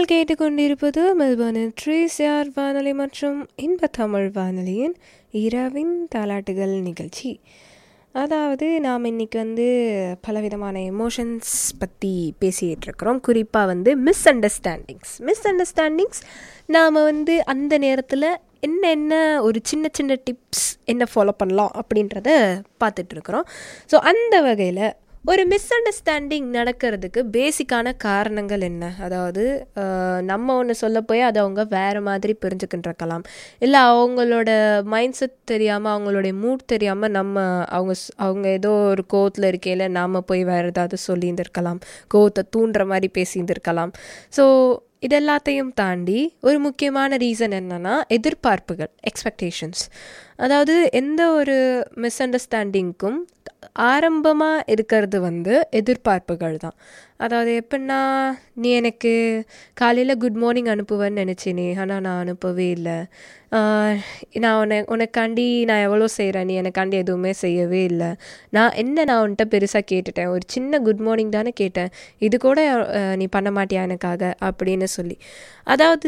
நீங்கள் கேட்டுக்கொண்டிருப்பது மெல்பர்னின் ட்ரீசியார் வானொலி மற்றும் இன்ப தமிழ் வானொலியின் இரவின் தாலாட்டுகள் நிகழ்ச்சி அதாவது நாம் இன்னைக்கு வந்து பலவிதமான எமோஷன்ஸ் பற்றி பேசிகிட்டு இருக்கிறோம் குறிப்பாக வந்து மிஸ் அண்டர்ஸ்டாண்டிங்ஸ் மிஸ் அண்டர்ஸ்டாண்டிங்ஸ் நாம் வந்து அந்த நேரத்தில் என்ன என்ன ஒரு சின்ன சின்ன டிப்ஸ் என்ன ஃபாலோ பண்ணலாம் அப்படின்றத பார்த்துட்ருக்குறோம் ஸோ அந்த வகையில் ஒரு மிஸ் அண்டர்ஸ்டாண்டிங் நடக்கிறதுக்கு பேசிக்கான காரணங்கள் என்ன அதாவது அஹ், நம்ம ஒன்று சொல்ல போய் அதை அவங்க வேறு மாதிரி புரிஞ்சுக்கின்றிருக்கலாம் இல்லை அவங்களோட மைண்ட் செட் தெரியாமல் அவங்களுடைய மூட் தெரியாமல் நம்ம அவங்க ஸ்- அவங்க ஏதோ ஒரு கோவத்தில் இருக்கையில் நாம் போய் வேறு ஏதாவது சொல்லியிருந்திருக்கலாம் கோவத்தை தூண்டுற மாதிரி பேசியிருந்திருக்கலாம் ஸோ இது எல்லாத்தையும் தாண்டி ஒரு முக்கியமான ரீசன் என்னன்னா எதிர்பார்ப்புகள் எக்ஸ்பெக்டேஷன்ஸ் அதாவது எந்த ஒரு மிஸ் அண்டர்ஸ்டாண்டிங்க்கும் ஆரம்பமாக இருக்கிறது வந்து எதிர்பார்ப்புகள் தான் அதாவது எப்படின்னா நீ எனக்கு காலையில் குட் மார்னிங் அனுப்புவேன்னு நினச்சினே ஆனால் நான் அனுப்பவே இல்லை ஆஹ் நான் உன உனக்காண்டி நான் எவ்வளோ செய்கிறேன் நீ எனக்காண்டி எதுவுமே செய்யவே இல்லை நான் என்ன நான் உன்கிட்ட பெருசாக கேட்டுட்டேன் ஒரு சின்ன குட் மார்னிங் தானே கேட்டேன் இது கூட ஆஹ் நீ பண்ண மாட்டியா எனக்காக அப்படின்னு சொல்லி அதாவது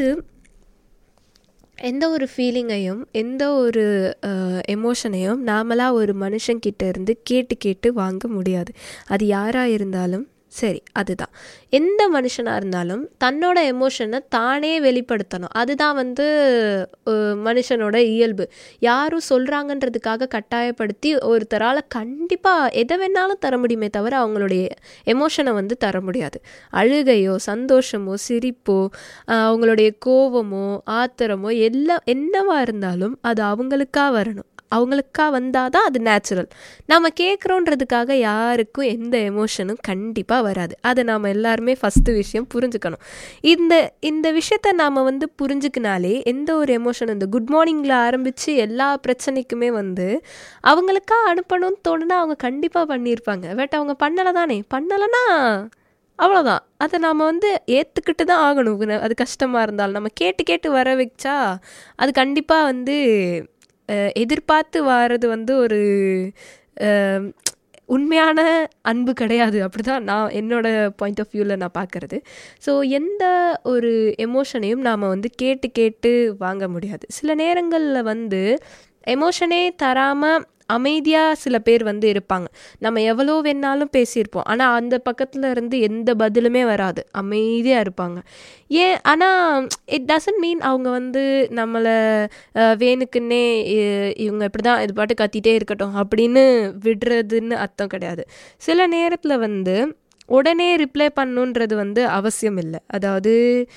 எந்த ஒரு ஃபீலிங்கையும் எந்த ஒரு எமோஷனையும் நாமளாக ஒரு மனுஷங்கிட்ட இருந்து கேட்டு கேட்டு வாங்க முடியாது அது யாராக இருந்தாலும் சரி அதுதான் எந்த மனுஷனாக இருந்தாலும் தன்னோட எமோஷனை தானே வெளிப்படுத்தணும் அதுதான் வந்து அஹ், மனுஷனோட இயல்பு யாரும் சொல்கிறாங்கன்றதுக்காக கட்டாயப்படுத்தி ஒருத்தரால் கண்டிப்பாக எதை வேணாலும் தர முடியுமே தவிர அவங்களுடைய எமோஷனை வந்து தர முடியாது அழுகையோ சந்தோஷமோ சிரிப்போ ஆஹ் அவங்களுடைய கோவமோ ஆத்திரமோ எல்லாம் என்னவா இருந்தாலும் அது அவங்களுக்கா வரணும் அவங்களுக்கா வந்தால் தான் அது நேச்சுரல் நம்ம கேட்குறோன்றதுக்காக யாருக்கும் எந்த எமோஷனும் கண்டிப்பாக வராது அதை நாம் எல்லாருமே ஃபஸ்ட்டு விஷயம் புரிஞ்சுக்கணும் இந்த இந்த விஷயத்த நாம் வந்து புரிஞ்சுக்கினாலே எந்த ஒரு எமோஷன் இந்த குட் மார்னிங்கில் ஆரம்பித்து எல்லா பிரச்சனைக்குமே வந்து அவங்களுக்கா அனுப்பணும்னு தோணுனா அவங்க கண்டிப்பாக பண்ணியிருப்பாங்க பட் அவங்க பண்ணலை தானே பண்ணலைன்னா அவ்வளோதான் அதை நாம் வந்து ஏற்றுக்கிட்டு தான் ஆகணும் இது அது கஷ்டமாக இருந்தாலும் நம்ம கேட்டு கேட்டு வர வச்சா அது கண்டிப்பாக வந்து அஹ், எதிர்பார்த்து வர்றது வந்து ஒரு அஹ், உண்மையான அன்பு கிடையாது அப்படிதான் நான் என்னோட பாயிண்ட் ஆஃப் வியூவில் நான் பார்க்குறது ஸோ எந்த ஒரு எமோஷனையும் நாம் வந்து கேட்டு கேட்டு வாங்க முடியாது சில நேரங்களில் வந்து எமோஷனே தராமல் அமைதியாக சில பேர் வந்து இருப்பாங்க நம்ம எவ்வளோ வேணாலும் பேசியிருப்போம் ஆனால் அந்த பக்கத்தில் இருந்து எந்த பதிலுமே வராது அமைதியாக இருப்பாங்க ஏன் ஆனால் இட் டசன்ட் மீன் அவங்க வந்து நம்மளை அஹ், வேணுக்குன்னே இ- இவங்க இப்படி தான் இது பாட்டு கத்திட்டே இருக்கட்டும் அப்படின்னு விடுறதுன்னு அர்த்தம் கிடையாது சில நேரத்தில் வந்து உடனே ரிப்ளை பண்ணுன்றது வந்து அவசியம் இல்லை அதாவது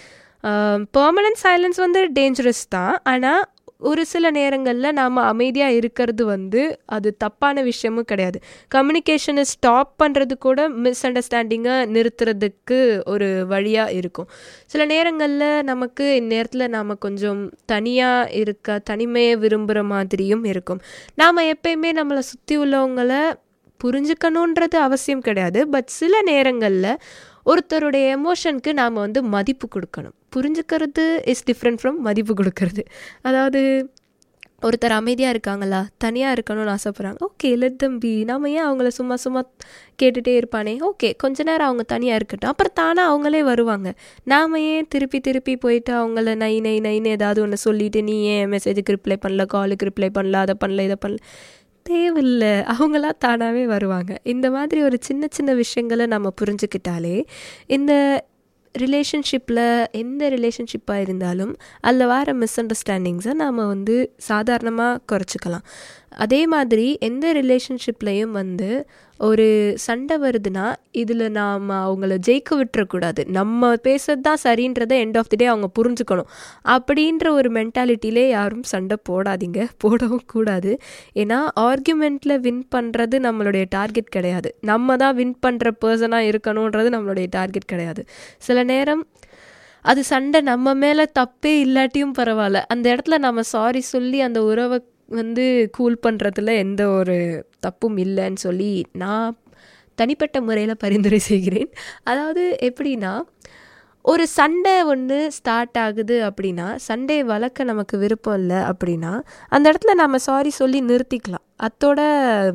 பெர்மனன்ட் சைலன்ஸ் வந்து டேஞ்சரஸ் தான் ஆனால் ஒரு சில நேரங்களில் நாம் அமைதியாக இருக்கிறது வந்து அது தப்பான விஷயமும் கிடையாது கம்யூனிகேஷனை ஸ்டாப் பண்ணுறது கூட மிஸ் அண்டர்ஸ்டாண்டிங்கை நிறுத்துறதுக்கு ஒரு வழியாக இருக்கும் சில நேரங்களில் நமக்கு இந்நேரத்தில் நாம் கொஞ்சம் தனியாக இருக்க தனிமையை விரும்புகிற மாதிரியும் இருக்கும் நாம் எப்பயுமே நம்மளை சுற்றி உள்ளவங்களை புரிஞ்சுக்கணுன்றது அவசியம் கிடையாது பட் சில நேரங்களில் ஒருத்தருடைய எமோஷனுக்கு நாம் வந்து மதிப்பு கொடுக்கணும் புரிஞ்சுக்கிறது இஸ் டிஃப்ரெண்ட் ஃப்ரம் மதிப்பு கொடுக்கறது அதாவது ஒருத்தர் அமைதியாக இருக்காங்களா தனியாக இருக்கணும்னு ஆசைப்பட்றாங்க ஓகே லெட் தம்பி நாம ஏன் அவங்கள சும்மா சும்மா கேட்டுகிட்டே இருப்பானே ஓகே கொஞ்ச நேரம் அவங்க தனியாக இருக்கட்டும் அப்புறம் தானாக அவங்களே வருவாங்க நாம் ஏன் திருப்பி திருப்பி போயிட்டு அவங்கள நை நை நைன்னு ஏதாவது ஒன்று சொல்லிட்டு நீ ஏன் மெசேஜுக்கு ரிப்ளை பண்ணல காலுக்கு ரிப்ளை பண்ணல அதை பண்ணல இதை பண்ணல தேவையில்லை அவங்களா தானாகவே வருவாங்க இந்த மாதிரி ஒரு சின்ன சின்ன விஷயங்களை நம்ம புரிஞ்சுக்கிட்டாலே இந்த ரிலேஷன்ஷிப்பில் எந்த ரிலேஷன்ஷிப்பாக இருந்தாலும் அதில் வர மிஸ் அண்டர்ஸ்டாண்டிங்ஸை நாம் வந்து சாதாரணமாக குறைச்சிக்கலாம் அதே மாதிரி எந்த ரிலேஷன்ஷிப்லேயும் வந்து ஒரு சண்டை வருதுன்னா இதில் நாம் அவங்கள ஜெயிக்க விட்டுறக்கூடாது நம்ம பேசுறது தான் சரின்றதை எண்ட் ஆஃப் தி டே அவங்க புரிஞ்சுக்கணும் அப்படின்ற ஒரு மென்டாலிட்டியிலே யாரும் சண்டை போடாதீங்க போடவும் கூடாது ஏன்னா ஆர்குமெண்ட்டில் வின் பண்ணுறது நம்மளுடைய டார்கெட் கிடையாது நம்ம தான் வின் பண்ணுற பர்சனாக இருக்கணுன்றது நம்மளுடைய டார்கெட் கிடையாது சில நேரம் அது சண்டை நம்ம மேலே தப்பே இல்லாட்டியும் பரவாயில்ல அந்த இடத்துல நம்ம சாரி சொல்லி அந்த உறவை வந்து கூல் பண்ணுறதுல எந்த ஒரு தப்பும் இல்லைன்னு சொல்லி நான் தனிப்பட்ட முறையில் பரிந்துரை செய்கிறேன் அதாவது எப்படின்னா ஒரு சண்டை ஒன்று ஸ்டார்ட் ஆகுது அப்படின்னா சண்டே வளர்க்க நமக்கு விருப்பம் இல்லை அப்படின்னா அந்த இடத்துல நம்ம சாரி சொல்லி நிறுத்திக்கலாம் அத்தோட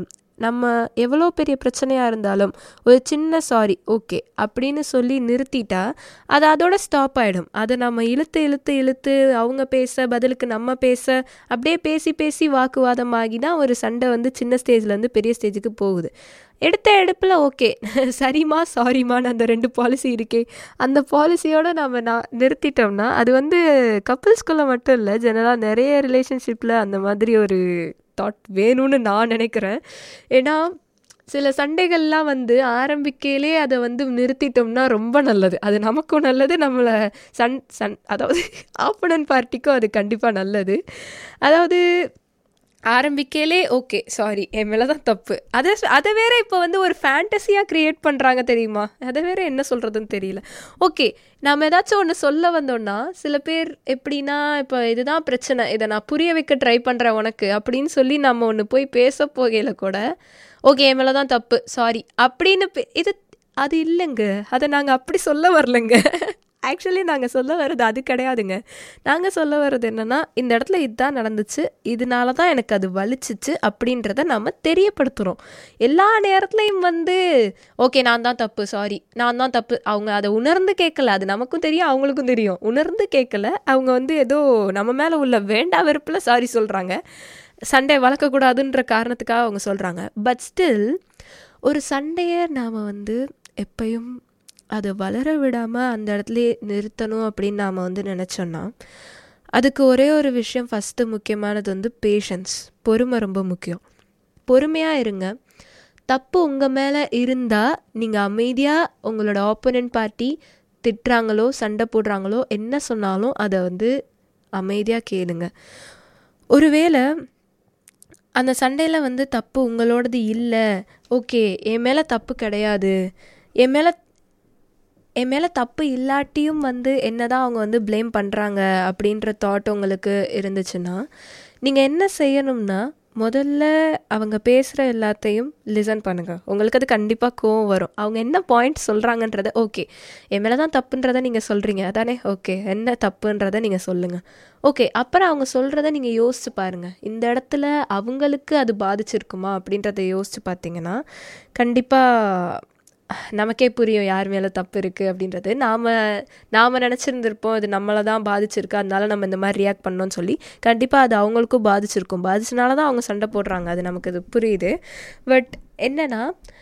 நம்ம எவ்வளோ பெரிய பிரச்சனையாக இருந்தாலும் ஒரு சின்ன சாரி ஓகே அப்படின்னு சொல்லி நிறுத்திட்டா அது அதோட ஸ்டாப் ஆகிடும் அதை நம்ம இழுத்து இழுத்து இழுத்து அவங்க பேச பதிலுக்கு நம்ம பேச அப்படியே பேசி பேசி வாக்குவாதமாகி தான் ஒரு சண்டை வந்து சின்ன ஸ்டேஜ்லேருந்து பெரிய ஸ்டேஜுக்கு போகுது எடுத்த எடுப்பில் ஓகே சரிம்மா சாரிம்மான்னு அந்த ரெண்டு பாலிசி இருக்கே அந்த பாலிசியோடு நம்ம நான் நிறுத்திட்டோம்னா அது வந்து கப்புள்ஸ்குள்ளே மட்டும் இல்லை ஜெனரலாக நிறைய ரிலேஷன்ஷிப்பில் அந்த மாதிரி ஒரு தாட் வேணும்னு நான் நினைக்கிறேன் ஏன்னா சில சண்டைகள்லாம் வந்து ஆரம்பிக்கையிலே அதை வந்து நிறுத்திட்டோம்னா ரொம்ப நல்லது அது நமக்கும் நல்லது நம்மளை சன் சன் அதாவது ஆப்பனன் பார்ட்டிக்கும் அது கண்டிப்பாக நல்லது அதாவது ஆரம்பிக்கையிலே ஓகே சாரி என் மேலே தான் தப்பு அதை அதை வேற இப்போ வந்து ஒரு ஃபேண்டஸியாக க்ரியேட் பண்ணுறாங்க தெரியுமா அதை வேற என்ன சொல்கிறதுன்னு தெரியல ஓகே நாம் ஏதாச்சும் ஒன்று சொல்ல வந்தோம்னா சில பேர் எப்படின்னா இப்போ இதுதான் பிரச்சனை இதை நான் புரிய வைக்க ட்ரை பண்ணுறேன் உனக்கு அப்படின்னு சொல்லி நம்ம ஒன்று போய் பேச போகையில் கூட ஓகே என் மேலே தான் தப்பு சாரி அப்படின்னு இது அது இல்லைங்க அதை நாங்கள் அப்படி சொல்ல வரலங்க ஆக்சுவலி நாங்கள் சொல்ல வர்றது அது கிடையாதுங்க நாங்கள் சொல்ல வர்றது என்னென்னா இந்த இடத்துல இதுதான் நடந்துச்சு இதனால தான் எனக்கு அது வலிச்சிச்சு அப்படின்றத நம்ம தெரியப்படுத்துகிறோம் எல்லா நேரத்துலையும் வந்து ஓகே நான் தான் தப்பு சாரி நான் தான் தப்பு அவங்க அதை உணர்ந்து கேட்கல அது நமக்கும் தெரியும் அவங்களுக்கும் தெரியும் உணர்ந்து கேட்கல அவங்க வந்து ஏதோ நம்ம மேலே உள்ள வேண்டா வெறுப்பில் சாரி சொல்கிறாங்க சண்டை வளர்க்கக்கூடாதுன்ற காரணத்துக்காக அவங்க சொல்கிறாங்க பட் ஸ்டில் ஒரு சண்டையை நாம் வந்து எப்பயும் அதை வளர விடாமல் அந்த இடத்துல நிறுத்தணும் அப்படின்னு நாம் வந்து நினச்சோன்னா அதுக்கு ஒரே ஒரு விஷயம் ஃபஸ்ட்டு முக்கியமானது வந்து பேஷன்ஸ் பொறுமை ரொம்ப முக்கியம் பொறுமையாக இருங்க தப்பு உங்கள் மேலே இருந்தால் நீங்கள் அமைதியாக உங்களோட ஆப்போனன்ட் பார்ட்டி திட்டுறாங்களோ சண்டை போடுறாங்களோ என்ன சொன்னாலும் அதை வந்து அமைதியாக கேளுங்க ஒருவேளை அந்த சண்டையில் வந்து தப்பு உங்களோடது இல்லை ஓகே என் மேலே தப்பு கிடையாது என் மேலே என் மேலே தப்பு இல்லாட்டியும் வந்து என்ன தான் அவங்க வந்து ப்ளேம் பண்ணுறாங்க அப்படின்ற தாட் உங்களுக்கு இருந்துச்சுன்னா நீங்கள் என்ன செய்யணும்னா முதல்ல அவங்க பேசுகிற எல்லாத்தையும் லிசன் பண்ணுங்கள் உங்களுக்கு அது கண்டிப்பாக கோவம் வரும் அவங்க என்ன பாயிண்ட் சொல்கிறாங்கன்றத ஓகே என் மேலே தான் தப்புன்றதை நீங்கள் சொல்கிறீங்க அதானே ஓகே என்ன தப்புன்றதை நீங்கள் சொல்லுங்கள் ஓகே அப்புறம் அவங்க சொல்கிறத நீங்கள் யோசிச்சு பாருங்கள் இந்த இடத்துல அவங்களுக்கு அது பாதிச்சிருக்குமா அப்படின்றத யோசிச்சு பார்த்தீங்கன்னா கண்டிப்பாக நமக்கே புரியும் யார் மேலே தப்பு இருக்குது அப்படின்றது நாம் நாம் நினச்சிருந்துருப்போம் அது நம்மளை தான் பாதிச்சிருக்கு அதனால நம்ம இந்த மாதிரி ரியாக்ட் பண்ணோன்னு சொல்லி கண்டிப்பாக அது அவங்களுக்கும் பாதிச்சிருக்கும் பாதிச்சனால தான் அவங்க சண்டை போடுறாங்க அது நமக்கு அது புரியுது பட் என்னென்னா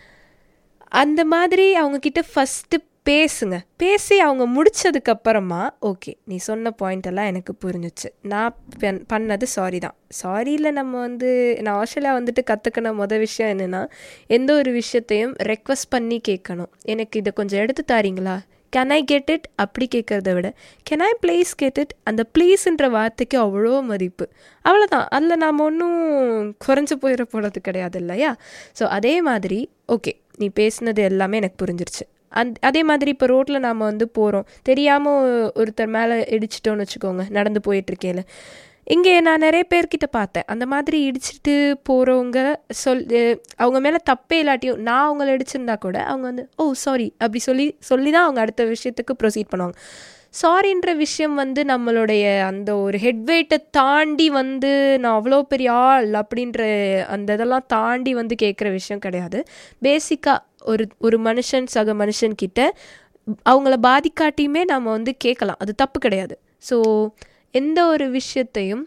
அந்த மாதிரி அவங்கக்கிட்ட ஃபஸ்ட்டு பேசுங்க பேசி அவங்க முடிச்சதுக்கப்புறமா ஓகே நீ சொன்ன பாயிண்ட் எல்லாம் எனக்கு புரிஞ்சிச்சு நான் பண்ணது சாரி தான் சாரியில் நம்ம வந்து நான் ஆஸ்திரேலியா வந்துட்டு கற்றுக்கின மொதல் விஷயம் என்னென்னா எந்த ஒரு விஷயத்தையும் ரெக்வஸ்ட் பண்ணி கேட்கணும் எனக்கு இதை கொஞ்சம் எடுத்து தாரீங்களா கேன் ஐ கெட் இட் அப்படி கேட்குறத விட can I please get it அந்த ப்ளீஸுன்ற வார்த்தைக்கு அவ்வளோ மதிப்பு அவ்வளோதான் அதில் நாம் ஒன்றும் குறைஞ்சி போயிட போகிறது கிடையாது இல்லையா ஸோ அதே மாதிரி ஓகே நீ பேசுனது எல்லாமே எனக்கு புரிஞ்சிருச்சு அந் அதே மாதிரி இப்போ ரோட்டில் நாம் வந்து போகிறோம் தெரியாமல் ஒருத்தர் மேலே இடிச்சிட்டோன்னு வச்சுக்கோங்க நடந்து போயிட்டுருக்கேல இங்கே நான் நிறைய பேர்கிட்ட பார்த்தேன் அந்த மாதிரி இடிச்சிட்டு போகிறவங்க சொல் அவங்க மேலே தப்பே இல்லாட்டியும் நான் அவங்கள இடிச்சிருந்தா கூட அவங்க வந்து ஓ சாரி அப்படி சொல்லி சொல்லி தான் அவங்க அடுத்த விஷயத்துக்கு ப்ரொசீட் பண்ணுவாங்க சாரின்ற விஷயம் வந்து நம்மளுடைய அந்த ஒரு ஹெட் வெயிட்டை தாண்டி வந்து நான் அவ்வளோ பெரிய ஆள் அப்படின்ற அந்த இதெல்லாம் தாண்டி வந்து கேட்குற விஷயம் கிடையாது பேசிக்காக ஒரு ஒரு மனுஷன் சக மனுஷன்கிட்ட அவங்கள பாதிக்காட்டியுமே நம்ம வந்து கேட்கலாம் அது தப்பு கிடையாது ஸோ எந்த ஒரு விஷயத்தையும்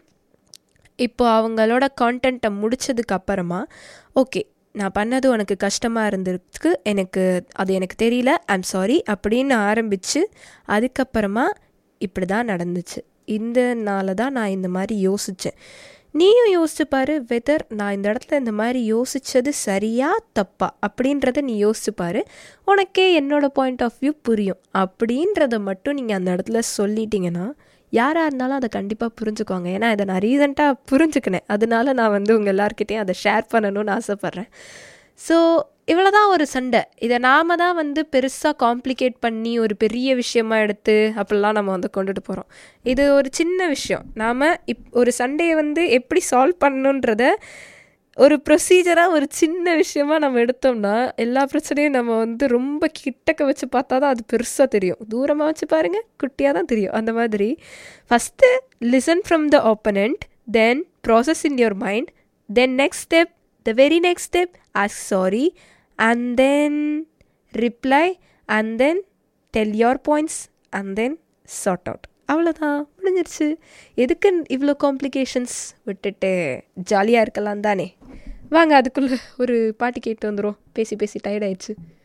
இப்போ அவங்களோட கான்டென்ட்டை முடித்ததுக்கு அப்புறமா ஓகே நான் பண்ணது உனக்கு கஷ்டமாக இருந்திருக்கு எனக்கு அது எனக்கு தெரியல ஐம் சாரி அப்படின்னு ஆரம்பித்து அதுக்கப்புறமா இப்படி தான் நடந்துச்சு இந்தனால தான் நான் இந்த மாதிரி யோசித்தேன் நீயும் யோசிச்சு பாரு வெதர் நான் இந்த இடத்துல இந்த மாதிரி யோசித்தது சரியா தப்பா அப்படின்றத நீ யோசிச்சு பாரு உனக்கே என்னோட பாயிண்ட் ஆஃப் வியூ புரியும் அப்படின்றத மட்டும் நீங்கள் அந்த இடத்துல சொல்லிட்டீங்கன்னா யாராக இருந்தாலும் அதை கண்டிப்பாக புரிஞ்சுக்குவாங்க ஏன்னா இதை நான் ரீசெண்டாக புரிஞ்சுக்கினேன் அதனால நான் வந்து உங்கள் எல்லாருக்கிட்டேயும் அதை ஷேர் பண்ணணும்னு ஆசைப்பட்றேன் ஸோ இவ்வளோ தான் ஒரு சண்டை இதை நாம் தான் வந்து பெருசாக காம்ப்ளிகேட் பண்ணி ஒரு பெரிய விஷயமா எடுத்து அப்படிலாம் நம்ம வந்து கொண்டுட்டு போகிறோம் இது ஒரு சின்ன விஷயம் நாம் இப் ஒரு சண்டையை வந்து எப்படி சால்வ் பண்ணணுன்றத ஒரு ப்ரொசீஜராக ஒரு சின்ன விஷயமா நம்ம எடுத்தோம்னா எல்லா பிரச்சனையும் நம்ம வந்து ரொம்ப கிட்டக்க வச்சு பார்த்தா தான் அது பெருசாக தெரியும் தூரமாக வச்சு பாருங்கள் குட்டியாக தான் தெரியும் அந்த மாதிரி first listen from the opponent then process in your mind then next step the very next step ask sorry and then reply and then tell your points and then sort out அவ்வளோதான் முடிஞ்சிருச்சு எதுக்கு இவ்வளோ complications விட்டுட்டு ஜாலியாக இருக்கலாம் தானே வாங்க அதுக்குள்ளே ஒரு பாட்டு கேட்டு வந்துடும் பேசி பேசி டயர்ட் ஆயிடுச்சு